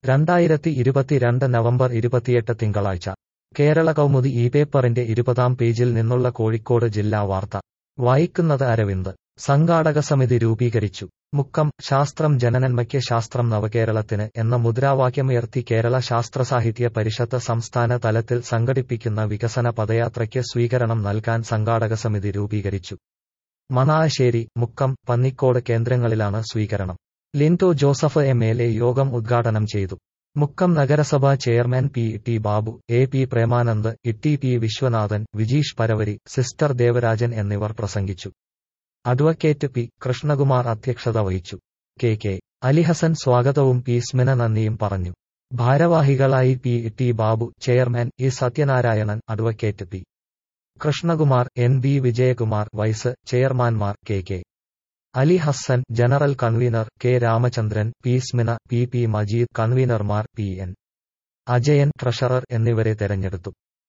രണ്ടായിരത്തി ഇരുപത്തിരണ്ട് നവംബർ ഇരുപത്തിയെട്ട് തിങ്കളാഴ്ച കേരള കൗമുദി ഈ പേപ്പറിന്റെ ഇരുപതാം പേജിൽ നിന്നുള്ള കോഴിക്കോട് ജില്ലാ വാർത്ത വായിക്കുന്നത് അരവിന്ദ് സംഘാടക സമിതി രൂപീകരിച്ചു മുക്കം ശാസ്ത്രം ജനനന്മയ്ക്ക് ശാസ്ത്രം നവകേരളത്തിന് എന്ന മുദ്രാവാക്യമുയർത്തി കേരള ശാസ്ത്രസാഹിത്യ പരിഷത്ത് സംസ്ഥാന തലത്തിൽ സംഘടിപ്പിക്കുന്ന വികസന പദയാത്രയ്ക്ക് സ്വീകരണം നൽകാൻ സംഘാടക സമിതി രൂപീകരിച്ചു മണാശ്ശേരി മുക്കം പന്നിക്കോട് കേന്ദ്രങ്ങളിലാണ് സ്വീകരണം Linto Joseph M L A യോഗം ഉദ്ഘാടനം ചെയ്തു മുക്കം നഗരസഭാ chairman P T Babu A P Premanand Itty P Viswanathan Vijeesh Paravari sister Devarajan എന്നിവർ പ്രസംഗിച്ചു അഡ്വക്കേറ്റ് പി കൃഷ്ണകുമാർ അധ്യക്ഷത വഹിച്ചു കെ കെ അലിഹസൻ സ്വാഗതവും പി സ്മിന നന്ദിയും പറഞ്ഞു ഭാരവാഹികളായി P T Babu chairman E Sathyanarayanan advocate P Krishnakumar N B Vijayakumar vice ചെയർമാൻമാർ K K Ali Hassan general convener K Ramachandran P Smina P P Majeed കൺവീനർമാർ പി എൻ അജയൻ ട്രഷറർ എന്നിവരെ തെരഞ്ഞെടുത്തു